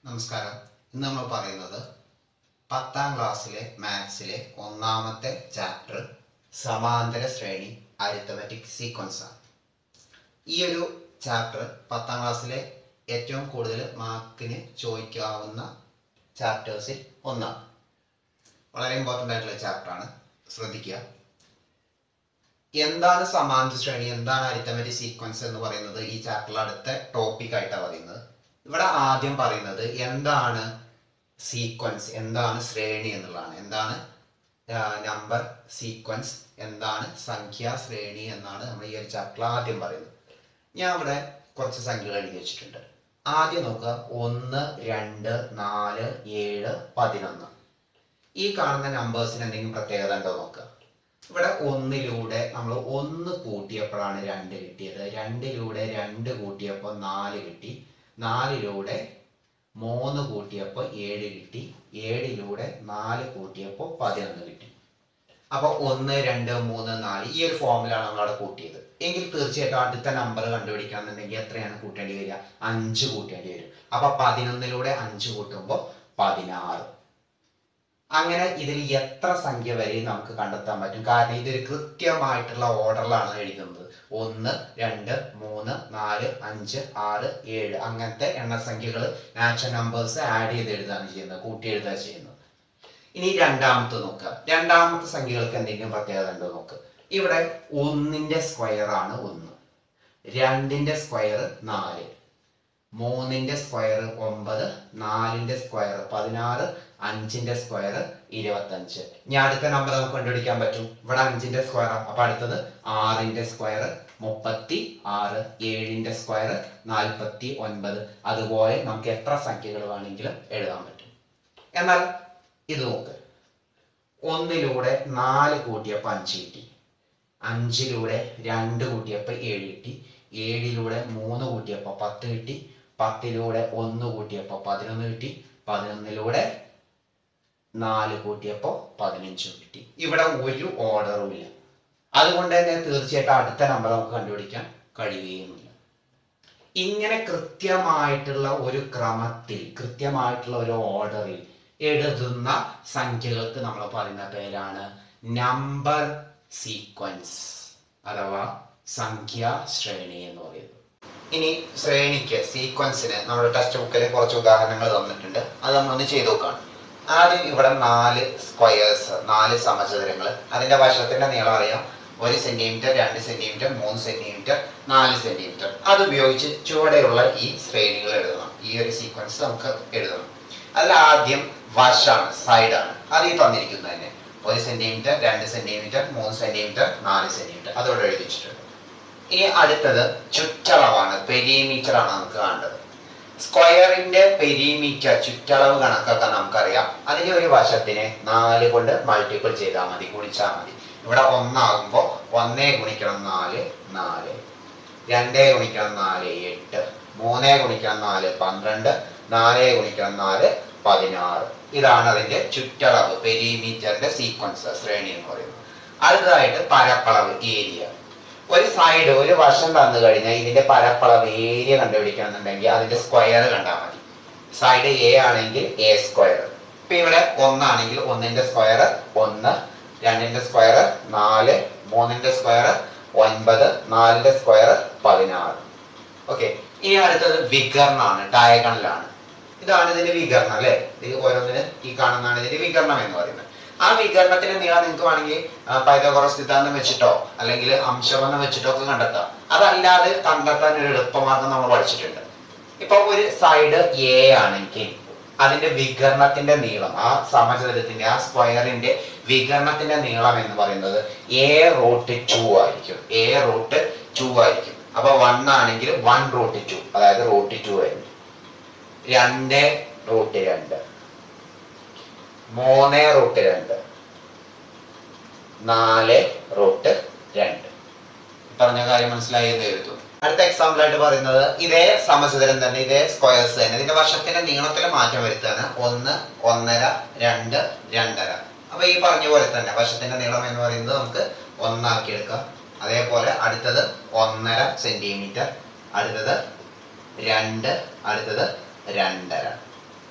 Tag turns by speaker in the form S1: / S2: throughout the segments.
S1: നമസ്കാരം ഇന്ന് നമ്മൾ പറയുന്നത് പത്താം ക്ലാസ്സിലെ മാത്സിലെ ഒന്നാമത്തെ ചാപ്റ്റർ സമാന്തര ശ്രേണി അരിത്തമെറ്റിക് സീക്വൻസ് ആണ് ഈ ഒരു ചാപ്റ്റർ പത്താം ക്ലാസ്സിലെ ഏറ്റവും കൂടുതൽ മാർക്കിന് ചോദിക്കാവുന്ന ചാപ്റ്റേഴ്സിൽ ഒന്നാണ് വളരെ ഇമ്പോർട്ടൻ്റ് ആയിട്ടുള്ള ചാപ്റ്ററാണ് ശ്രദ്ധിക്കുക എന്താണ് സമാന്തര ശ്രേണി എന്താണ് അരിത്തമെറ്റിക് സീക്വൻസ് എന്ന് പറയുന്നത് ഈ ചാപ്റ്ററിൽ അടുത്ത ടോപ്പിക് ആയിട്ടാണ് പറയുന്നത് ഇവിടെ ആദ്യം പറയുന്നത് എന്താണ് സീക്വൻസ് എന്താണ് ശ്രേണി എന്നുള്ളതാണ് എന്താണ് നമ്പർ സീക്വൻസ് എന്താണ് സംഖ്യാ ശ്രേണി എന്നാണ് നമ്മൾ ഈ ഒരു ചാപ്റ്ററിൽ ആദ്യം പറയുന്നത് ഞാൻ ഇവിടെ കുറച്ച് സംഖ്യകൾ എഴുതി വെച്ചിട്ടുണ്ട് ആദ്യം നോക്കുക ഒന്ന് രണ്ട് നാല് ഏഴ് പതിനൊന്ന് ഈ കാണുന്ന നമ്പേഴ്സിന് എന്തെങ്കിലും പ്രത്യേകത ഉണ്ടോ നോക്കുക ഇവിടെ ഒന്നിലൂടെ നമ്മൾ ഒന്ന് കൂട്ടിയപ്പോഴാണ് രണ്ട് കിട്ടിയത് രണ്ടിലൂടെ രണ്ട് കൂട്ടിയപ്പോൾ നാല് കിട്ടി നാലിലൂടെ മൂന്ന് കൂട്ടിയപ്പോൾ ഏഴ് കിട്ടി ഏഴിലൂടെ നാല് കൂട്ടിയപ്പോൾ പതിനൊന്ന് കിട്ടി അപ്പൊ ഒന്ന് രണ്ട് മൂന്ന് നാല് ഈ ഒരു ഫോമിലാണ് നമ്മൾ അവിടെ കൂട്ടിയത് എങ്കിൽ തീർച്ചയായിട്ടും അടുത്ത നമ്പർ കണ്ടുപിടിക്കണം എന്നുണ്ടെങ്കിൽ എത്രയാണ് കൂട്ടേണ്ടി വരിക അഞ്ച് കൂട്ടേണ്ടി വരും അപ്പൊ പതിനൊന്നിലൂടെ അഞ്ച് കൂട്ടുമ്പോൾ പതിനാറ് അങ്ങനെ ഇതിൽ എത്ര സംഖ്യ വരെ നമുക്ക് കണ്ടെത്താൻ പറ്റും കാരണം ഇതൊരു കൃത്യമായിട്ടുള്ള ഓർഡറിലാണ് എഴുതുന്നത് ഒന്ന് രണ്ട് മൂന്ന് നാല് അഞ്ച് ആറ് ഏഴ് അങ്ങനത്തെ എണ്ണസംഖ്യകൾ നാച്ചുറൽ നമ്പേഴ്സ് ആഡ് ചെയ്ത് എഴുതാണ് ചെയ്യുന്നത് കൂട്ടി എഴുതുക ചെയ്യുന്നത് ഇനി രണ്ടാമത്തെ നോക്കുക രണ്ടാമത്തെ സംഖ്യകൾക്ക് എന്തെങ്കിലും പ്രത്യേകത ഉണ്ടോ നോക്ക് ഇവിടെ ഒന്നിന്റെ സ്ക്വയർ ആണ് ഒന്ന് രണ്ടിന്റെ സ്ക്വയർ നാല് മൂന്നിന്റെ സ്ക്വയർ ഒമ്പത് നാലിന്റെ സ്ക്വയർ പതിനാറ് അഞ്ചിന്റെ സ്ക്വയർ ഇരുപത്തഞ്ച് ഇനി അടുത്ത നമ്പർ നമുക്ക് കണ്ടുപിടിക്കാൻ പറ്റും ഇവിടെ അഞ്ചിന്റെ സ്ക്വയർ അപ്പൊ അടുത്തത് ആറിന്റെ സ്ക്വയർ മുപ്പത്തി ആറ് ഏഴിന്റെ സ്ക്വയർ നാൽപ്പത്തി ഒൻപത് അതുപോലെ നമുക്ക് എത്ര സംഖ്യകൾ വേണമെങ്കിലും എഴുതാൻ പറ്റും എന്നാൽ ഇത് നോക്ക് ഒന്നിലൂടെ നാല് കൂട്ടിയപ്പോൾ അഞ്ച് കിട്ടി അഞ്ചിലൂടെ രണ്ട് കൂട്ടിയപ്പോൾ ഏഴ് കിട്ടി ഏഴിലൂടെ മൂന്ന് കൂട്ടിയപ്പോൾ പത്ത് കിട്ടി പത്തിലൂടെ ഒന്ന് കൂട്ടിയപ്പോൾ പതിനൊന്ന് കിട്ടി പതിനൊന്നിലൂടെ നാല് കൂട്ടിയപ്പോൾ പതിനഞ്ചും കിട്ടി ഇവിടെ ഒരു ഓർഡറും ഇല്ല അതുകൊണ്ട് തന്നെ തീർച്ചയായിട്ടും അടുത്ത നമ്പർ നമുക്ക് കണ്ടുപിടിക്കാൻ കഴിയുകയുമില്ല ഇങ്ങനെ കൃത്യമായിട്ടുള്ള ഒരു ക്രമത്തിൽ കൃത്യമായിട്ടുള്ള ഒരു ഓർഡറിൽ എഴുതുന്ന സംഖ്യകൾക്ക് നമ്മൾ പറയുന്ന പേരാണ് നമ്പർ സീക്വൻസ് അഥവാ സംഖ്യാ ശ്രേണി എന്ന് പറയുന്നത് ഇനി ശ്രേണിക്ക് സീക്വൻസിന് നമ്മുടെ ടെക്സ്റ്റ് ബുക്കിൽ കുറച്ച് ഉദാഹരണങ്ങൾ തന്നിട്ടുണ്ട് അത് നമ്മളൊന്ന് ചെയ്തു നോക്കാണ് ആദ്യം ഇവിടെ നാല് സ്ക്വയേഴ്സ് നാല് സമചതുരങ്ങൾ അതിന്റെ വശത്തിന്റെ നീളം അറിയാം ഒരു സെന്റിമീറ്റർ രണ്ട് സെന്റിമീറ്റർ മൂന്ന് സെന്റിമീറ്റർ നാല് സെന്റിമീറ്റർ അത് ഉപയോഗിച്ച് ചുവടെയുള്ള ഈ ശ്രേണികൾ എഴുതണം ഈ ഒരു സീക്വൻസ് നമുക്ക് എഴുതണം അതിൽ ആദ്യം വശാണ് സൈഡാണ് അത് ഈ തന്നിരിക്കുന്നത് തന്നെ ഒരു സെന്റിമീറ്റർ രണ്ട് സെന്റിമീറ്റർ മൂന്ന് സെന്റിമീറ്റർ നാല് സെന്റിമീറ്റർ അതോടെ എഴുതി വെച്ചിട്ടുണ്ട് ഇനി അടുത്തത് ചുറ്റളവാണ് പെരിമീറ്റർ ആണ് നമുക്ക് കാണേണ്ടത് സ്ക്വയറിന്റെ പെരിമീറ്റർ ചുറ്റളവ് കണക്കാക്കാൻ നമുക്കറിയാം അതിന്റെ ഒരു വശത്തിനെ നാല് കൊണ്ട് മൾട്ടിപ്പിൾ ചെയ്താൽ മതി ഗുണിച്ചാൽ മതി ഇവിടെ ഒന്നാകുമ്പോൾ ഒന്നേ ഗുണിക്കണം നാല് നാല് രണ്ടേ ഗുണിക്കണം നാല് എട്ട് മൂന്നേ ഗുണിക്കണം നാല് പന്ത്രണ്ട് നാലേ ഗുണിക്കണം നാല് പതിനാറ് ഇതാണ് അതിന്റെ ചുറ്റളവ് പെരിമീറ്ററിന്റെ സീക്വൻസ് ശ്രേണി എന്ന് പറയുന്നത് അടുത്തതായിട്ട് പരപ്പളവ് ഏരിയ ഒരു സൈഡ് ഒരു വശം തന്നു കഴിഞ്ഞാൽ ഇതിന്റെ പരപ്പളവ് ഏരിയ കണ്ടുപിടിക്കണമെന്നുണ്ടെങ്കിൽ അതിന്റെ സ്ക്വയർ കണ്ടാൽ മതി സൈഡ് എ ആണെങ്കിൽ എ സ്ക്വയർ ഇപ്പൊ ഇവിടെ ഒന്നാണെങ്കിൽ ഒന്നിന്റെ സ്ക്വയർ ഒന്ന് രണ്ടിന്റെ സ്ക്വയർ നാല് മൂന്നിന്റെ സ്ക്വയർ ഒൻപത് നാലിന്റെ സ്ക്വയർ പതിനാറ് ഓക്കെ ഇനി അടുത്തത് വികർണാണ് ഡയഗണലാണ് ഇതാണ് ഇതിന്റെ വികരണം അല്ലെ ഇത് ഓരോന്നിന് ഈ കാണുന്നതാണ് ഇതിന്റെ വികരണം എന്ന് പറയുന്നത് ആ വികരണത്തിന്റെ നീളം നിങ്ങൾക്ക് വേണമെങ്കിൽ പൈതകോറസ് സിദ്ധാന്തം വെച്ചിട്ടോ അല്ലെങ്കിൽ അംശബന്ധം വെച്ചിട്ടോ ഒക്കെ കണ്ടെത്താം അതല്ലാതെ കണ്ടെത്താൻ ഒരു എളുപ്പമാർഗം നമ്മൾ പഠിച്ചിട്ടുണ്ട് ഇപ്പൊ ഒരു സൈഡ് എ ആണെങ്കിൽ അതിന്റെ വികരണത്തിന്റെ നീളം ആ സമചതുരത്തിന്റെ ആ സ്ക്വയറിന്റെ വികരണത്തിന്റെ നീളം എന്ന് പറയുന്നത് എ റൂട്ട് ടു ആയിരിക്കും എ റൂട്ട് ടു ആയിരിക്കും അപ്പൊ വൺ ആണെങ്കിൽ വൺ റൂട്ട് ടു അതായത് റൂട്ട് ടു ആയിരിക്കും രണ്ട് റൂട്ട് രണ്ട് മൂന്ന് റൂട്ട് രണ്ട് നാല് റൂട്ട് രണ്ട് പറഞ്ഞ കാര്യം മനസ്സിലായി എന്ന് കരുതും അടുത്ത എക്സാമ്പിൾ ആയിട്ട് പറയുന്നത് ഇതേ സമചതുരം തന്നെ ഇതേ സ്ക്വയേഴ്സ് തന്നെ ഇതിന്റെ വർഷത്തിന്റെ നീളത്തിൽ മാറ്റം വരുത്താണ് ഒന്ന് ഒന്നര രണ്ട് രണ്ടര അപ്പൊ ഈ പറഞ്ഞ പോലെ തന്നെ വർഷത്തിന്റെ നീളം എന്ന് പറയുന്നത് നമുക്ക് ഒന്നാക്കി എടുക്കാം അതേപോലെ അടുത്തത് ഒന്നര സെന്റിമീറ്റർ അടുത്തത് രണ്ട് അടുത്തത് രണ്ടര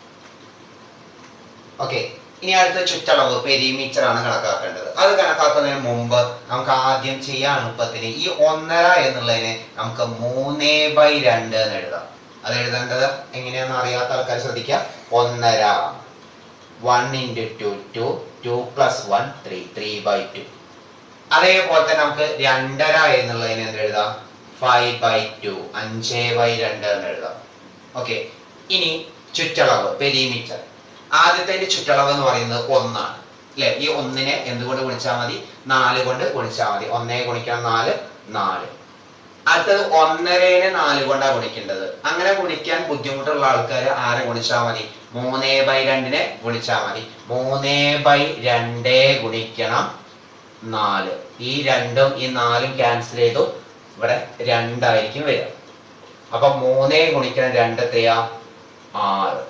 S1: ഓക്കെ ഇനി അടുത്ത ചുറ്റളവ് പെരിമീറ്റർ ആണ് കണക്കാക്കേണ്ടത് അത് കണക്കാക്കുന്നതിന് മുമ്പ് നമുക്ക് ആദ്യം ചെയ്യാൻ എളുപ്പത്തിന് ഈ ഒന്നര എന്നുള്ളതിനെ നമുക്ക് മൂന്നേ ബൈ രണ്ട് എന്ന് എഴുതാം അത് എഴുതേണ്ടത് എങ്ങനെയാണെന്ന് അറിയാത്ത ആൾക്കാർ ശ്രദ്ധിക്കുക ഒന്നര one into two two two plus one three three by two അതേപോലെ തന്നെ നമുക്ക് രണ്ടര എന്നുള്ളതിന് എന്ത് എഴുതാം ഫൈവ് ബൈ ടു അഞ്ച് ബൈ രണ്ട് എന്ന് എഴുതാം ഓക്കെ ഇനി ചുറ്റളവ് പെരിമീറ്റർ ആദ്യത്തെ ചുറ്റളവ് എന്ന് പറയുന്നത് ഒന്നാണ് അല്ലെ ഈ ഒന്നിനെ എന്തുകൊണ്ട് ഗുണിച്ചാൽ മതി നാല് കൊണ്ട് ഗുണിച്ചാൽ മതി ഒന്നേ ഗുണിക്കണം നാല് നാല് അടുത്തത് ഒന്നരേനെ നാല് കൊണ്ടാണ് ഗുണിക്കേണ്ടത് അങ്ങനെ ഗുണിക്കാൻ ബുദ്ധിമുട്ടുള്ള ആൾക്കാർ ആരെ ഗുണിച്ചാൽ മതി മൂന്നേ ബൈ രണ്ടിനെ ഗുണിച്ചാൽ മതി മൂന്നേ ബൈ രണ്ടേ ഗുണിക്കണം നാല് ഈ രണ്ടും ഈ നാലും ക്യാൻസൽ ചെയ്തു ഇവിടെ രണ്ടായിരിക്കും വരിക അപ്പൊ മൂന്നേ ഗുണിക്കണം രണ്ട് എത്രയാ ആറ്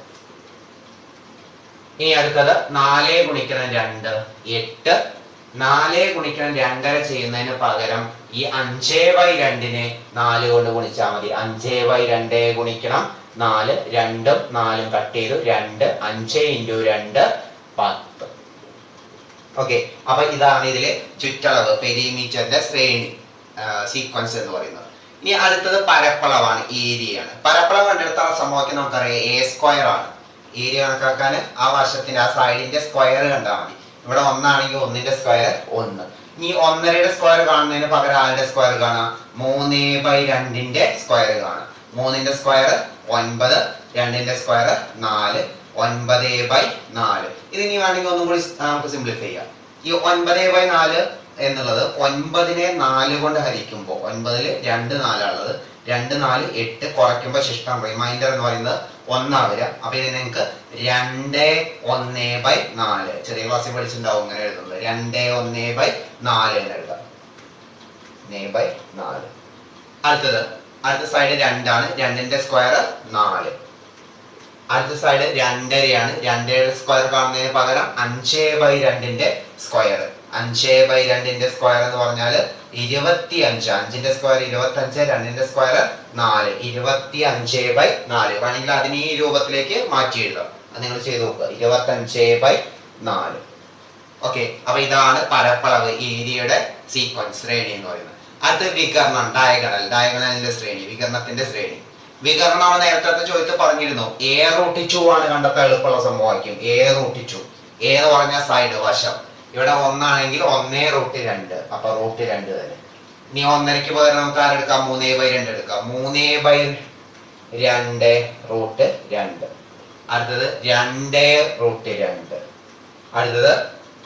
S1: ഇനി അടുത്തത് നാലേ ഗുണിക്കണം രണ്ട് എട്ട് നാലേ ഗുണിക്കണം രണ്ടര ചെയ്യുന്നതിന് പകരം ഈ അഞ്ചേ ബൈ രണ്ടിനെ നാല് കൊണ്ട് ഗുണിച്ചാൽ മതി അഞ്ചേ ബൈ രണ്ടേ ഗുണിക്കണം നാല് രണ്ടും നാലും കട്ട് ചെയ്തു രണ്ട് അഞ്ച് ഇൻറ്റു രണ്ട് പത്ത് ഓക്കെ അപ്പൊ ഇതാണ് ഇതിലെ ചുറ്റളവ് പെരിമീറ്ററിന്റെ ശ്രേണി സീക്വൻസ് എന്ന് പറയുന്നത് ഇനി അടുത്തത് പരപ്പളവാണ് ഏരിയയാണ് പരപ്പളവ് കണ്ടെടുത്തുള്ള സമവാക്യം നമുക്കറിയാം എ സ്ക്വയർ ആണ് ഏരിയ കണക്കാക്കാൻ ആ വശത്തിന്റെ ആ സൈഡിന്റെ സ്ക്വയർ കണ്ടാൽ മതി ഇവിടെ ഒന്നാണെങ്കിൽ ഒന്നിന്റെ സ്ക്വയർ ഒന്ന് ഇനി ഒന്നരയുടെ സ്ക്വയർ കാണുന്നതിന് പകരം ആരുടെ സ്ക്വയർ കാണാം മൂന്ന് ബൈ രണ്ടിന്റെ സ്ക്വയർ കാണാം മൂന്നിന്റെ സ്ക്വയർ ഒൻപത് രണ്ടിന്റെ സ്ക്വയർ നാല് ഒൻപത് ബൈ നാല് ഇതിനി വേണമെങ്കിൽ ഒന്നും കൂടി നമുക്ക് സിംപ്ലിഫൈ ചെയ്യാം ഈ ഒൻപത് ബൈ നാല് എന്നുള്ളത് ഒൻപതിനെ നാല് കൊണ്ട് ഹരിക്കുമ്പോൾ ഒൻപതിൽ രണ്ട് നാലാണുള്ളത് രണ്ട് നാല് എട്ട് കുറയ്ക്കുമ്പോൾ ശിഷ്ടം റിമൈൻഡർ എന്ന് പറയുന്നത് ഒന്നാ വരിക അപ്പൊ ഇത് നിങ്ങൾക്ക് രണ്ട് ഒന്ന് ബൈ നാല് ചെറിയ ക്ലാസ്സിൽ പഠിച്ചിട്ടുണ്ടാവും ഇങ്ങനെ എഴുതുന്നത് രണ്ട് ഒന്ന് ബൈ നാല് എന്ന് എഴുതാം ബൈ നാല് അടുത്തത് അടുത്ത സൈഡ് രണ്ടാണ് രണ്ടിന്റെ സ്ക്വയർ നാല് അടുത്ത സൈഡ് രണ്ടരയാണ് രണ്ടരയുടെ സ്ക്വയർ കാണുന്നതിന് പകരം അഞ്ച് ബൈ രണ്ടിന്റെ സ്ക്വയർ അഞ്ച് ബൈ രണ്ടിന്റെ സ്ക്വയർ എന്ന് പറഞ്ഞാൽ ഇരുപത്തി അഞ്ച് അഞ്ചിന്റെ സ്ക്വയർ ഇരുപത്തി അഞ്ച് രണ്ടിന്റെ സ്ക്വയർ നാല് ഇരുപത്തി അഞ്ച് ബൈ നാല് വേണമെങ്കിൽ അതിന് ഈ രൂപത്തിലേക്ക് മാറ്റി എഴുതാം അത് നിങ്ങൾ ചെയ്ത് നോക്കുക ഇരുപത്തി അഞ്ച് ബൈ നാല് ഓക്കെ അപ്പൊ ഇതാണ് പരപ്പളവ് ഏരിയയുടെ സീക്വൻസ് ശ്രേണി എന്ന് പറയുന്നത് അത് വികരണം ഡയഗണൽ ഡയഗണലിന്റെ ശ്രേണി വികരണത്തിന്റെ ശ്രേണി വികരണം നമ്മൾ നേരത്തെ ചോദ്യത്തിൽ പറഞ്ഞിരുന്നു എ റൂട്ടി ടു ആണ് കണ്ടെത്താൻ എളുപ്പമുള്ള സമവാക്യം എ റൂട്ടി ടു എ എന്ന് പറഞ്ഞ സൈഡ് വശം ഇവിടെ ഒന്നാണെങ്കിൽ ഒന്നേ റൂട്ട് രണ്ട് അപ്പൊ റൂട്ട് രണ്ട് തന്നെ ഇനി ഒന്നരക്ക് പകരം നമുക്ക് ആരെടുക്കാം മൂന്നേ ബൈ രണ്ട് എടുക്കാം മൂന്നേ ബൈ രണ്ട് റൂട്ട് രണ്ട് അടുത്തത് രണ്ടേ റൂട്ട് രണ്ട് അടുത്തത്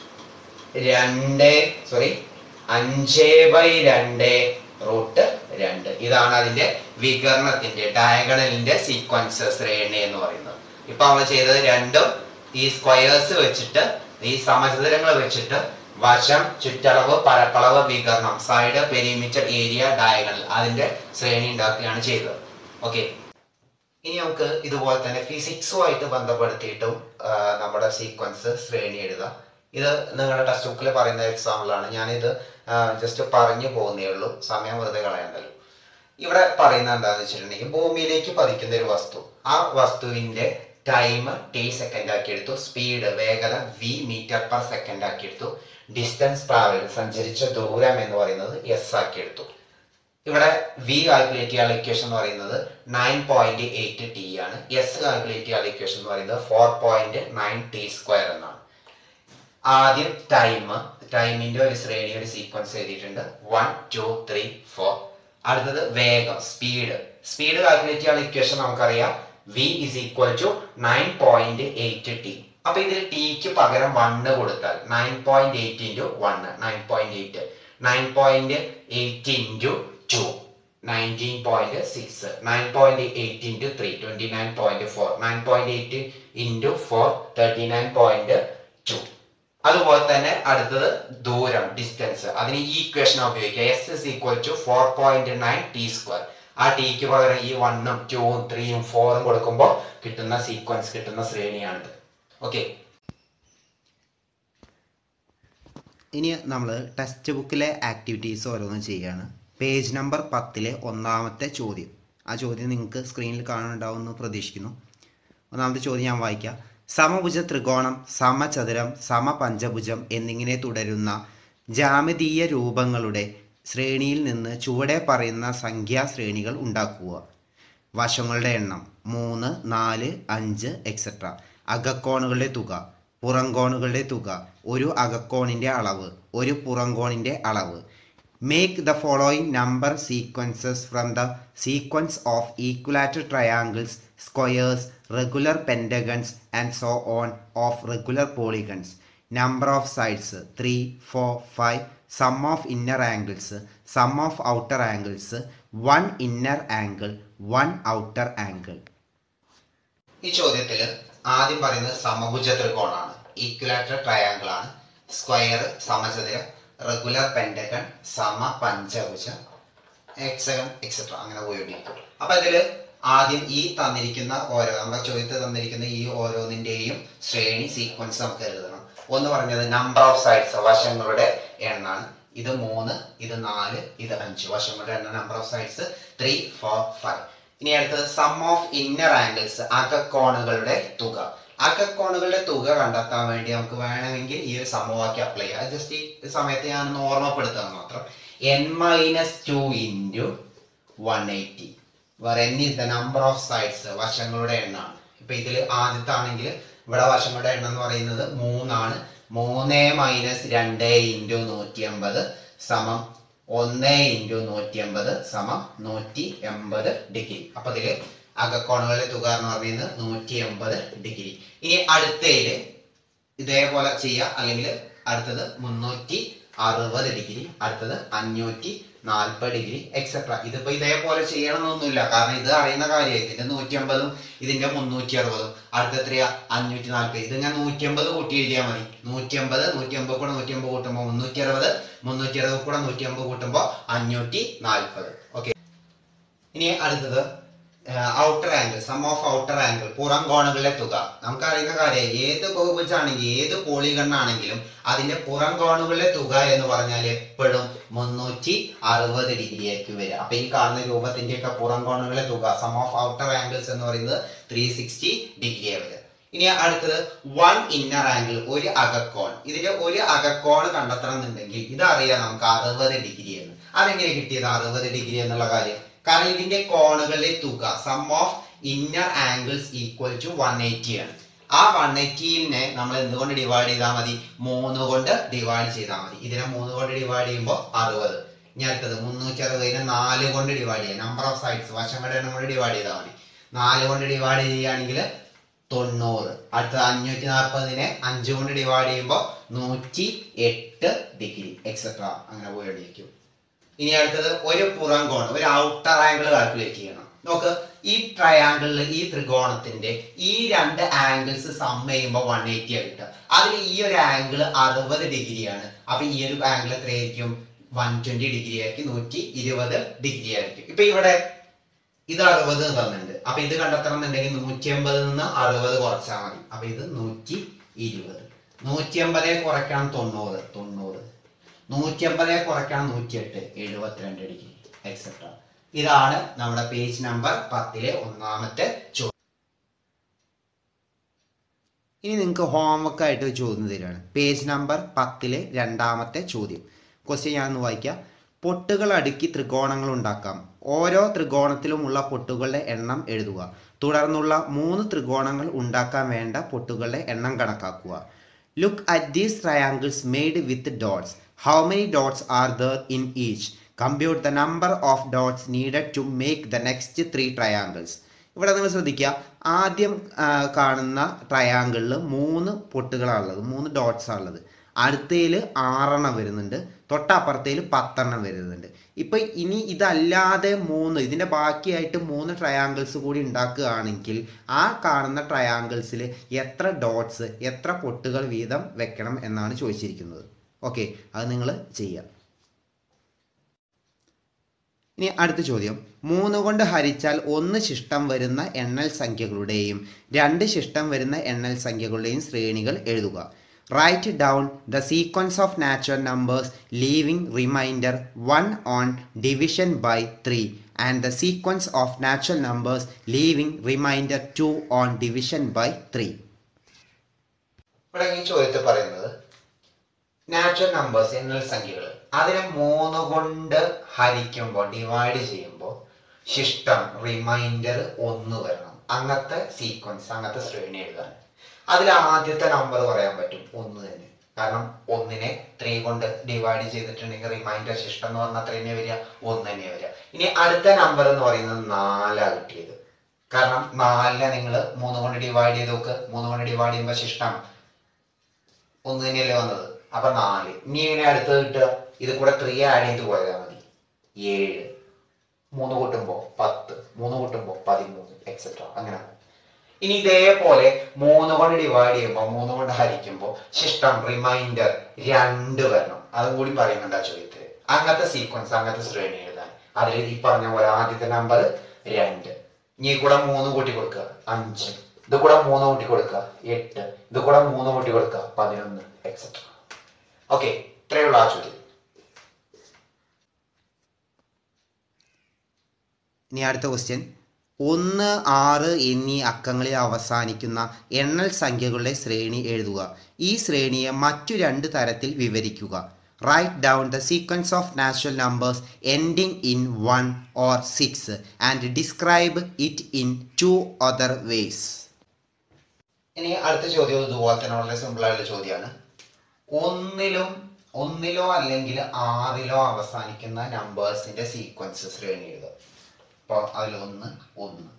S1: രണ്ട് സോറി അഞ്ച് ബൈ രണ്ട് റൂട്ട് രണ്ട് ഇതാണ് അതിന്റെ വികരണത്തിന്റെ ഡയഗണലിന്റെ സീക്വൻസ് ശ്രേണി എന്ന് പറയുന്നത് ഇപ്പൊ നമ്മൾ ചെയ്തത് രണ്ടും ഈ സ്ക്വയേഴ്സ് വെച്ചിട്ട് ഈ സമചതുരങ്ങൾ വെച്ചിട്ട് വശം ചുറ്റളവ് പരപ്പളവ് വികരണം സൈഡ് പെരിമീറ്റർ ഏരിയ ഡയഗണൽ അതിന്റെ ശ്രേണി ഉണ്ടാക്കുകയാണ് ചെയ്തത് ഓക്കെ ഇനി നമുക്ക് ഇതുപോലെ തന്നെ ഫിസിക്സുമായിട്ട് ബന്ധപ്പെടുത്തിയിട്ടും ആ, നമ്മുടെ സീക്വൻസ് ശ്രേണി എഴുതാം ഇത് നിങ്ങളുടെ ടെക്സ്റ്റ് ബുക്കിൽ പറയുന്ന എക്സാമ്പിളാണ് ഞാനിത് ജസ്റ്റ് പറഞ്ഞു പോകുന്നേ ഉള്ളൂ സമയം വെറുതെ കളയണ്ടല്ലോ ഇവിടെ പറയുന്നത് എന്താണെന്ന് വെച്ചിട്ടുണ്ടെങ്കിൽ ഭൂമിയിലേക്ക് പതിക്കുന്ന ഒരു വസ്തു ആ വസ്തുവിന്റെ ടൈം ടി സെക്കൻഡ് ആക്കി എടുത്തു സ്പീഡ് വേഗത വി മീറ്റർ പെർ സെക്കൻഡ് ആക്കി എടുത്തു ഡിസ്റ്റൻസ് ട്രാവൽ സഞ്ചരിച്ച ദൂരം എന്ന് പറയുന്നത് എസ് ആക്കി എടുത്തു ഇവിടെ വി കാൽക്കുലേറ്റ് ചെയ്യാനുള്ള ഇക്വേഷൻ എന്ന് പറയുന്നത് നയൻ പോയിന്റ് എയ്റ്റ് ടി ആണ് എസ് കാൽക്കുലേറ്റ് ചെയ്യാനുള്ള ഇക്വേഷൻ എന്ന് പറയുന്നത് four point nine T square എന്നാണ് ആദ്യം ടൈം ടൈമിന്റെ ഒരു ശ്രേണി ഒരു സീക്വൻസ് എഴുതിയിട്ടുണ്ട് വൺ ടു ത്രീ ഫോർ അടുത്തത് വേഗം സ്പീഡ് സ്പീഡ് കാൽക്കുലേറ്റ് ചെയ്യാനുള്ള ഇക്വേഷൻ നമുക്കറിയാം V is equal to nine point eight T അപ്പൊ ഇതിൽ ടിക്ക് പകരം വണ്ണ് കൊടുത്താൽ nine point eight into one nine point eight nine point eight into two nineteen point six nine point eight into three twenty nine point four nine point eight into four thirty nine point two അതുപോലെ തന്നെ അടുത്തത് ദൂരം distance അതിന് ഈ equation ഉപയോഗിക്കുക S is equal to four point nine T square ആ ടിക്ക് പകരം ഈ വണ്ണും ടൂവും ത്രീയും ഫോറും കൊടുക്കുമ്പോൾ കിട്ടുന്ന സീക്വൻസ് കിട്ടുന്ന ശ്രേണിയാണിത് ഓക്കെ
S2: ഇനി നമ്മൾ ടെക്സ്റ്റ് ബുക്കിലെ ആക്ടിവിറ്റീസ് ഓരോന്നും ചെയ്യുകയാണ് പേജ് നമ്പർ പത്തിലെ ഒന്നാമത്തെ ചോദ്യം ആ ചോദ്യം നിങ്ങൾക്ക് സ്ക്രീനിൽ കാണുന്നുണ്ടാവുമെന്ന് പ്രതീക്ഷിക്കുന്നു ഒന്നാമത്തെ ചോദ്യം ഞാൻ വായിക്കാം സമഭുജ ത്രികോണം സമചതുരം സമപഞ്ചഭുജം എന്നിങ്ങനെ തുടരുന്ന ജാമിതീയ രൂപങ്ങളുടെ ശ്രേണിയിൽ നിന്ന് ചുവടെ പറയുന്ന സംഖ്യാശ്രേണികൾ ഉണ്ടാക്കുക വശങ്ങളുടെ എണ്ണം മൂന്ന് നാല് അഞ്ച് എക്സെട്ര അകക്കോണുകളുടെ തുക പുറംകോണുകളുടെ തുക ഒരു അകക്കോണിൻ്റെ അളവ് ഒരു പുറംകോണിൻ്റെ അളവ് make the following number sequences from the sequence of equilateral triangles squares regular pentagons and so on of regular polygons number of sides three four five sum of inner angles sum of outer angles one inner angle one outer angle
S1: ഈ ചോദ്യത്തിൽ ആദ്യം പറയുന്നത് സമഭുജ ത്രികോണാണ് equilateral triangle ആണ് square സമചതുരം regular pentagon സമ പഞ്ചഭുജം എക്സഗൺ എക്സെട്ര അങ്ങനെ പോയിക്കൊണ്ടിരിക്കും അപ്പൊ ഇതില് ആദ്യം ഈ തന്നിരിക്കുന്ന ഓരോ നമ്മുടെ ചോദ്യത്തിൽ തന്നിരിക്കുന്ന ഈ ഓരോന്നിന്റെയും ശ്രേണി സീക്വൻസ് നമുക്ക് എഴുതണം ഒന്ന് പറഞ്ഞത് നമ്പർ ഓഫ് സൈഡ്സ് വശങ്ങളുടെ എണ്ണാണ് ഇത് മൂന്ന് ഇത് നാല് ഇത് അഞ്ച് വശങ്ങളുടെ എണ്ണം number of sides three four five ഇനി അടുത്തത് സം ഓഫ് ഇന്നർ ആംഗിൾസ് അകക്കോണുകളുടെ തുക അകക്കോണുകളുടെ തുക കണ്ടെത്താൻ വേണ്ടി നമുക്ക് വേണമെങ്കിൽ ഈ ഒരു സമവാക്യം അപ്ലൈ ചെയ്യാം ജസ്റ്റ് ഈ സമയത്ത് ഞാൻ ഒന്ന് ഓർമ്മപ്പെടുത്തുക മാത്രം N minus two into one eighty വേറെ N is the number of sides വശങ്ങളുടെ എണ്ണാണ് ഇപ്പൊ ഇതിൽ ആദ്യത്തെ ആണെങ്കിൽ ഇവിടെ വശങ്ങളുടെ എണ്ണം എന്ന് പറയുന്നത് മൂന്നാണ് മൂന്ന് മൈനസ് രണ്ട് ഇൻറ്റു നൂറ്റി എൺപത് സമം ഒന്ന് ഇൻറ്റു നൂറ്റി എൺപത് സമം നൂറ്റി എൺപത് ഡിഗ്രി അപ്പൊ ഇതില് അകക്കോണുകളുടെ തുക എന്ന് പറയുന്നത് നൂറ്റി എൺപത് ഡിഗ്രി ഇനി അടുത്തയില് ഇതേപോലെ ചെയ്യാം അല്ലെങ്കിൽ അടുത്തത് മുന്നൂറ്റി അറുപത് ഡിഗ്രി അടുത്തത് അഞ്ഞൂറ്റി നാൽപ്പത് ഡിഗ്രി എക്സെട്ര ഇതിപ്പോ ഇതേപോലെ ചെയ്യണമെന്നൊന്നുമില്ല കാരണം ഇത് അറിയുന്ന കാര്യമായി ഇതിന്റെ നൂറ്റി അമ്പതും ഇതിന്റെ മുന്നൂറ്റി അറുപതും അടുത്ത എത്രയാ അഞ്ഞൂറ്റി നാൽപ്പത് ഇത് ഞാൻ നൂറ്റി അമ്പത് കൂട്ടി എഴുതിയാൽ മതി നൂറ്റി അമ്പത് നൂറ്റി അമ്പത് കൂടെ നൂറ്റി അമ്പത് കൂട്ടുമ്പോൾ മുന്നൂറ്റി അറുപത് മുന്നൂറ്റി അറുപത് കൂടെ നൂറ്റി അമ്പത് കൂട്ടുമ്പോൾ അഞ്ഞൂറ്റി നാൽപ്പത് ഓക്കെ ഇനി അടുത്തത് outer angle sum of outer angle പുറം കോണുകളുടെ തുക നമുക്കറിയുന്ന കാര്യം ഏത് ബഹുഭുജാണെങ്കിൽ ഏത് പോളിഗണ്ണാണെങ്കിലും അതിന്റെ പുറം കോണുകളുടെ തുക എന്ന് പറഞ്ഞാൽ എപ്പോഴും മുന്നൂറ്റി അറുപത് ഡിഗ്രിയേക്ക് വരിക അപ്പൊ ഈ കാണുന്ന രൂപത്തിന്റെ ഒക്കെ പുറം കോണുകളുടെ തുക സം ഓഫ് ഔട്ടർ ആംഗിൾസ് എന്ന് പറയുന്നത് ത്രീ സിക്സ്റ്റി ഡിഗ്രിയെ വരിക ഇനി അടുത്തത് വൺ ഇന്നർ ആംഗിൾ ഒരു അകക്കോൺ ഇതിന്റെ ഒരു അകക്കോൺ കണ്ടെത്തണം എന്നുണ്ടെങ്കിൽ ഇതറിയാം നമുക്ക് അറുപത് ഡിഗ്രി എന്ന് അതെങ്ങനെ കിട്ടിയത് അറുപത് ഡിഗ്രി എന്നുള്ള കാര്യം കാരണം ഇതിന്റെ കോണുകളുടെ തുക sum of inner angles equal to one eighty ആണ് ആ വൺ എയ്റ്റീനെ നമ്മൾ എന്തുകൊണ്ട് ഡിവൈഡ് ചെയ്താൽ മതി മൂന്ന് കൊണ്ട് ഡിവൈഡ് ചെയ്താൽ മതി ഇതിനെ മൂന്ന് കൊണ്ട് ഡിവൈഡ് ചെയ്യുമ്പോൾ അറുപത് ഇനി അടുത്തത് മുന്നൂറ്റി അറുപതിനെ നാല് കൊണ്ട് ഡിവൈഡ് ചെയ്യാം നമ്പർ ഓഫ് സൈഡ്സ് വശങ്ങളുടെ എണ്ണം കൊണ്ട് ഡിവൈഡ് ചെയ്താൽ മതി നാല് കൊണ്ട് ഡിവൈഡ് ചെയ്യുകയാണെങ്കിൽ തൊണ്ണൂറ് അടുത്ത അഞ്ഞൂറ്റി നാൽപ്പതിനെ അഞ്ച് കൊണ്ട് ഡിവൈഡ് ചെയ്യുമ്പോൾ നൂറ്റി എട്ട് ഡിഗ്രി എക്സെട്ര അങ്ങനെ പോയിരിക്കും ഇനി അടുത്തത് ഒരു പുറം കോൺ ഒരു ഔട്ടർ ആംഗിൾ കാൽക്കുലേറ്റ് ചെയ്യണം നോക്ക് ഈ ട്രയാങ്കിളിൽ ഈ ത്രികോണത്തിന്റെ ഈ രണ്ട് ആംഗിൾസ് സം ചെയ്യുമ്പോൾ വൺ എയ്റ്റി കിട്ടുക അതിൽ ഈ ഒരു ആംഗിൾ അറുപത് ഡിഗ്രിയാണ് അപ്പൊ ഈ ഒരു ആംഗിൾ എത്രയായിരിക്കും വൺ ട്വന്റി ഡിഗ്രി ആയിരിക്കും നൂറ്റി ഇരുപത് ഡിഗ്രി ആയിരിക്കും ഇപ്പൊ ഇവിടെ ഇത് അറുപത് തന്നിട്ടുണ്ട് അപ്പൊ ഇത് കണ്ടെത്തണം എന്നുണ്ടെങ്കിൽ നൂറ്റി അമ്പതിൽ നിന്ന് അറുപത് കുറച്ചാൽ മതി അപ്പൊ ഇത് നൂറ്റി ഇരുപത് നൂറ്റി അമ്പതേ കുറയ്ക്കണം തൊണ്ണൂറ് തൊണ്ണൂറ് നൂറ്റി അമ്പതേ കുറയ്ക്കണം നൂറ്റി എട്ട് എഴുപത്തിരണ്ട് ഡിഗ്രി എക്സെട്ര ഇതാണ് നമ്മുടെ പേജ് നമ്പർ പത്തിലെ ഒന്നാമത്തെ ചോദ്യം
S2: ഇനി നിങ്ങൾക്ക് ഹോംവർക്ക് ആയിട്ട് ഒരു ചോദ്യം തരികയാണ് പേജ് നമ്പർ പത്തിലെ രണ്ടാമത്തെ ചോദ്യം ക്വസ്റ്റ്യൻ ഞാനൊന്ന് വായിക്കാം പൊട്ടുകൾ അടുക്കി ത്രികോണങ്ങൾ ഉണ്ടാക്കാം ഓരോ ത്രികോണത്തിലുമുള്ള പൊട്ടുകളുടെ എണ്ണം എഴുതുക തുടർന്നുള്ള മൂന്ന് ത്രികോണങ്ങൾ ഉണ്ടാക്കാൻ വേണ്ട പൊട്ടുകളുടെ എണ്ണം കണക്കാക്കുക look at these triangles made with dots how many dots are there in each compute the number of dots needed to make the next three triangles ഇവിടെ നിങ്ങൾ ശ്രദ്ധിക്കുക ആദ്യം ആ, കാണുന്ന ട്രയാങ്കിളിൽ മൂന്ന് പൊട്ടുകളാണുള്ളത് മൂന്ന് ഡോട്ട്സ് ആണുള്ളത് അടുത്തതിൽ ആറെണ്ണം വരുന്നുണ്ട് തൊട്ടപ്പുറത്തേൽ പത്തെണ്ണം വരുന്നുണ്ട് ഇപ്പൊ ഇനി ഇതല്ലാതെ മൂന്ന് ഇതിന്റെ ബാക്കിയായിട്ട് മൂന്ന് ട്രയാങ്കിൾസ് കൂടി ഉണ്ടാക്കുകയാണെങ്കിൽ ആ കാണുന്ന ട്രയാങ്കിൾസിൽ എത്ര ഡോട്ട്സ് എത്ര പൊട്ടുകൾ വീതം വെക്കണം എന്നാണ് ചോദിച്ചിരിക്കുന്നത് ഓക്കെ അത് നിങ്ങൾ ചെയ്യുക ഇനി അടുത്ത ചോദ്യം മൂന്ന് കൊണ്ട് ഹരിച്ചാൽ ഒന്ന് ശിഷ്ടം വരുന്ന എണ്ണൽ സംഖ്യകളുടെയും രണ്ട് ശിഷ്ടം വരുന്ന എണ്ണൽ സംഖ്യകളുടെയും ശ്രേണികൾ എഴുതുക write down the sequence of natural numbers leaving remainder one on division by three and the sequence of natural numbers leaving remainder two on division by three
S1: ഇവിടെ ഈ ചോദ്യത്തിൽ പറയുന്നത് നാച്ചുറൽ നമ്പേഴ്സ് എണ്ണൽ സംഖ്യകൾ അതിനെ മൂന്ന് കൊണ്ട് ഹരിക്കുമ്പോൾ ഡിവൈഡ് ചെയ്യുമ്പോൾ ശിഷ്ടം റിമൈൻഡർ ഒന്ന് വരണം അങ്ങനത്തെ സീക്വൻസ് അങ്ങനത്തെ ശ്രേണി എഴുതാൻ അതിൽ ആദ്യത്തെ നമ്പർ പറയാൻ പറ്റും ഒന്ന് തന്നെ കാരണം ഒന്നിനെ ത്രീ കൊണ്ട് ഡിവൈഡ് ചെയ്തിട്ടുണ്ടെങ്കിൽ റിമൈൻഡർ ശിഷ്ടം എന്ന് പറഞ്ഞാൽ അത്ര തന്നെ വരിക ഒന്ന് തന്നെ വരിക ഇനി അടുത്ത നമ്പർ എന്ന് പറയുന്നത് നാലാ കിട്ടിയത് കാരണം നാലിനെ നിങ്ങൾ മൂന്ന് കൊണ്ട് ഡിവൈഡ് ചെയ്ത് നോക്ക് മൂന്ന് കൊണ്ട് ഡിവൈഡ് ചെയ്യുമ്പോൾ ശിഷ്ടം ഒന്ന് തന്നെയല്ലേ വന്നത് അപ്പൊ നാല് ഇനി എങ്ങനെ അടുത്തത് കിട്ടുക ഇത് കൂടെ ത്രീ ആഡ് ചെയ്ത് പോയാൽ മതി ഏഴ് മൂന്ന് കൂട്ടുമ്പോ പത്ത് മൂന്ന് കൂട്ടുമ്പോ പതിമൂന്ന് എക്സെട്ര അങ്ങനെ ഇനി ഇതേപോലെ മൂന്ന് കൊണ്ട് ഡിവൈഡ് ചെയ്യുമ്പോൾ മൂന്ന് കൊണ്ട് ഹരിക്കുമ്പോൾ ശിഷ്ടം റിമൈൻഡർ രണ്ട് വരണം അതും കൂടി പറയുന്നുണ്ട് ആ ചോദ്യത്തിൽ അങ്ങനത്തെ സീക്വൻസ് അങ്ങനത്തെ ശ്രേണി എഴുതാൻ അതിൽ ഈ പറഞ്ഞ പോലെ ആദ്യത്തെ നമ്പർ രണ്ട് ഇനി ഈ കൂടെ മൂന്ന് കൂട്ടി കൊടുക്കുക അഞ്ച് ഇത് കൂടെ മൂന്ന് കൂട്ടി കൊടുക്കുക എട്ട് ഇത് കൂടെ മൂന്ന് കൂട്ടി കൊടുക്കുക പതിനൊന്ന് എക്സെട്ര ഓക്കെ ഇത്രയുള്ള ആ ചോദ്യം
S2: ഇനി അടുത്ത ക്വസ്റ്റ്യൻ ഒന്ന് ആറ് എന്നീ അക്കങ്ങളിൽ അവസാനിക്കുന്ന എണ്ണൽ സംഖ്യകളുടെ ശ്രേണി എഴുതുക ഈ ശ്രേണിയെ മറ്റു രണ്ട് തരത്തിൽ വിവരിക്കുക write down the sequence of natural numbers ending in one or six and describe it in two other ways
S1: ഇനി അടുത്ത ചോദ്യം ഇതുപോലെ തന്നെ വളരെ സിമ്പിൾ ആയിട്ടുള്ള ചോദ്യമാണ് ഒന്നിലും ഒന്നിലോ അല്ലെങ്കിൽ ആറിലോ അവസാനിക്കുന്ന നമ്പേഴ്സിന്റെ സീക്വൻസ് ശ്രേണി എഴുതുക അപ്പോൾ അതിലൊന്ന് ഒന്ന്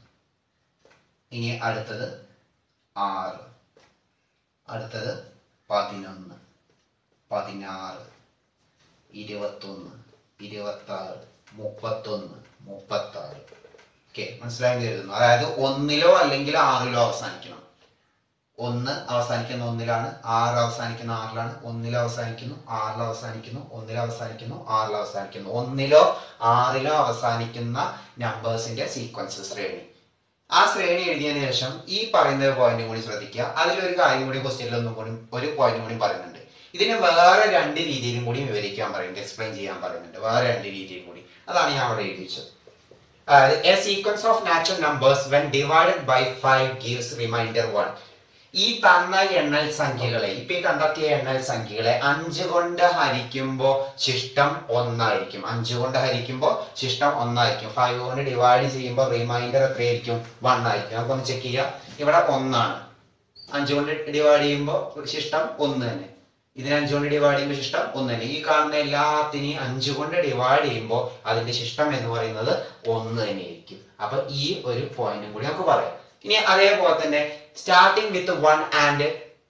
S1: ഇനി അടുത്തത് ആറ് അടുത്തത് പതിനൊന്ന് പതിനാറ് ഇരുപത്തൊന്ന് ഇരുപത്താറ് മുപ്പത്തൊന്ന് മുപ്പത്താറ് ഓക്കെ മനസ്സിലായെന്ന് കരുതുന്നു അതായത് ഒന്നിലോ അല്ലെങ്കിൽ ആറിലോ അവസാനിക്കണം ഒന്ന് അവസാനിക്കുന്ന ഒന്നിലാണ് ആറ് അവസാനിക്കുന്ന ആറിലാണ് ഒന്നിൽ അവസാനിക്കുന്നു ആറിൽ അവസാനിക്കുന്നു ഒന്നിൽ അവസാനിക്കുന്നു ആറിൽ അവസാനിക്കുന്നു ഒന്നിലോ ആറിലോ അവസാനിക്കുന്ന നമ്പേഴ്സിന്റെ സീക്വൻസ് ശ്രേണി ആ ശ്രേണി എഴുതിയതിനു ശേഷം ഈ പറയുന്ന പോയിന്റ് കൂടി ശ്രദ്ധിക്കുക അതിലൊരു കാര്യം കൂടി ക്വസ്റ്റ്യനിൽ ഒന്നും കൂടി ഒരു പോയിന്റ് കൂടി പറയുന്നുണ്ട് ഇതിനെ വേറെ രണ്ട് രീതിയിലും കൂടി വിവരിക്കാൻ പറയുന്നുണ്ട് എക്സ്പ്ലെയിൻ ചെയ്യാൻ പറയുന്നുണ്ട് വേറെ രണ്ട് രീതിയിലും കൂടി അതാണ് ഞാൻ അവിടെ എഴുതി വെച്ചത് അതായത് a sequence of natural numbers when divided by five gives remainder one ഈ തന്ന എണ്ണൽ സംഖ്യകളെ ഇപ്പൊ ഈ കണ്ടെത്തിയ എണ്ണൽ സംഖ്യകളെ അഞ്ച് കൊണ്ട് ഹരിക്കുമ്പോ ശിഷ്ടം ഒന്നായിരിക്കും അഞ്ച് കൊണ്ട് ഹരിക്കുമ്പോ ശിഷ്ടം ഒന്നായിരിക്കും ഫൈവ് കൊണ്ട് ഡിവൈഡ് ചെയ്യുമ്പോൾ റിമൈൻഡർ എത്രയായിരിക്കും വൺ ആയിരിക്കും നമുക്കൊന്ന് ചെക്ക് ചെയ്യാം ഇവിടെ ഒന്നാണ് അഞ്ച് കൊണ്ട് ഡിവൈഡ് ചെയ്യുമ്പോൾ ശിഷ്ടം ഒന്ന് തന്നെ ഇതിനെ അഞ്ച് കൊണ്ട് ഡിവൈഡ് ചെയ്യുമ്പോൾ ശിഷ്ടം ഒന്ന് തന്നെ ഈ കാണുന്ന എല്ലാത്തിനെയും അഞ്ച് കൊണ്ട് ഡിവൈഡ് ചെയ്യുമ്പോൾ അതിന്റെ ശിഷ്ടം എന്ന് പറയുന്നത് ഒന്ന് തന്നെയായിരിക്കും അപ്പൊ ഈ ഒരു പോയിന്റും കൂടി നമുക്ക് പറയാം ഇനി അതേപോലെ തന്നെ starting with one and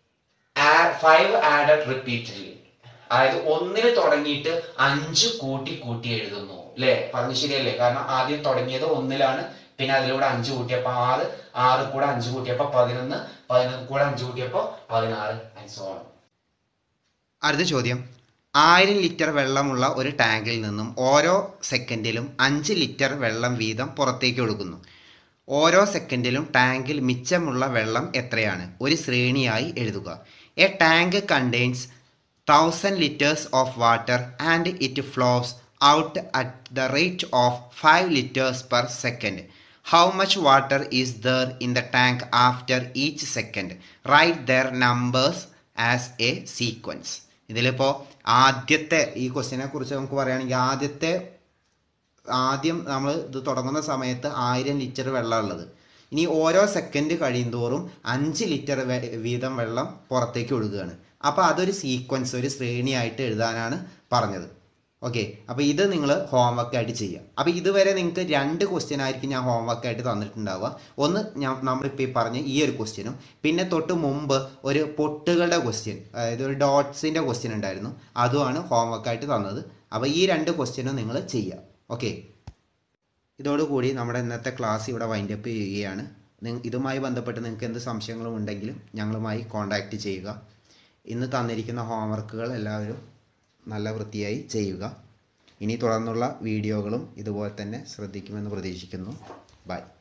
S1: five added repeatedly അതായത് ഒന്നിന് തുടങ്ങിയിട്ട് അഞ്ച് കൂട്ടി കൂട്ടി എഴുതുന്നു അല്ലേ പറഞ്ഞു ശരിയല്ലേ കാരണം ആദ്യം തുടങ്ങിയത് ഒന്നിലാണ് പിന്നെ അതിലൂടെ അഞ്ച് കൂട്ടിയപ്പോ ആറ് ആറ് കൂടെ അഞ്ച് കൂട്ടിയപ്പോ പതിനൊന്ന് പതിനൊന്ന് കൂടെ അഞ്ച് കൂട്ടിയപ്പോ പതിനാറ് ആൻഡ് സോ ഓൺ
S2: അടുത്ത ചോദ്യം ആയിരം ലിറ്റർ വെള്ളമുള്ള ഒരു ടാങ്കിൽ നിന്നും ഓരോ സെക്കൻഡിലും അഞ്ച് ലിറ്റർ വെള്ളം വീതം പുറത്തേക്ക് ഒഴുകുന്നു ഓരോ സെക്കൻഡിലും ടാങ്കിൽ മിച്ചമുള്ള വെള്ളം എത്രയാണ് ഒരു ശ്രേണിയായി എഴുതുക a tank contains thousand litres of water and it flows out at the rate of five litres per second how much water is there in the tank after each second write the numbers as a sequence ഇതിലിപ്പോൾ ആദ്യത്തെ ഈ ക്വസ്റ്റിനെ കുറിച്ച് നമുക്ക് പറയുകയാണെങ്കിൽ ആദ്യത്തെ ആദ്യം നമ്മൾ ഇത് തുടങ്ങുന്ന സമയത്ത് ആയിരം ലിറ്റർ വെള്ളം ഉള്ളത് ഇനി ഓരോ സെക്കൻഡ് കഴിയുന്തോറും അഞ്ച് ലിറ്റർ വീതം വെള്ളം പുറത്തേക്ക് ഒഴുകുകയാണ് അപ്പോൾ അതൊരു സീക്വൻസ് ഒരു ശ്രേണിയായിട്ട് എഴുതാനാണ് പറഞ്ഞത് ഓക്കെ അപ്പോൾ ഇത് നിങ്ങൾ ഹോംവർക്ക് ആയിട്ട് ചെയ്യുക അപ്പോൾ ഇതുവരെ നിങ്ങൾക്ക് രണ്ട് ക്വസ്റ്റ്യൻ ആയിരിക്കും ഞാൻ ഹോംവർക്ക് ആയിട്ട് തന്നിട്ടുണ്ടാവുക ഒന്ന് ഞാൻ നമ്മളിപ്പോൾ ഈ പറഞ്ഞ ഈ ഒരു ക്വസ്റ്റ്യനും പിന്നെ തൊട്ട് മുമ്പ് ഒരു പൊട്ടുകളുടെ ക്വസ്റ്റ്യൻ അതായത് ഒരു ഡോട്ട്സിൻ്റെ ക്വസ്റ്റ്യൻ ഉണ്ടായിരുന്നു അതുമാണ് ഹോംവർക്ക് ആയിട്ട് തന്നത് അപ്പോൾ ഈ രണ്ട് ക്വസ്റ്റ്യനും നിങ്ങൾ ചെയ്യുക ഓക്കെ ഇതോടുകൂടി നമ്മുടെ ഇന്നത്തെ ക്ലാസ് ഇവിടെ വൈൻഡപ്പ് ചെയ്യുകയാണ് നിങ്ങ- ഇതുമായി ബന്ധപ്പെട്ട് നിങ്ങൾക്ക് എന്ത് സംശയങ്ങളും ഉണ്ടെങ്കിലും ഞങ്ങളുമായി കോൺടാക്റ്റ് ചെയ്യുക ഇന്ന് തന്നിരിക്കുന്ന ഹോംവർക്കുകൾ എല്ലാവരും നല്ല വൃത്തിയായി ചെയ്യുക ഇനി തുടർന്നുള്ള വീഡിയോകളും ഇതുപോലെ തന്നെ ശ്രദ്ധിക്കുമെന്ന് പ്രതീക്ഷിക്കുന്നു ബൈ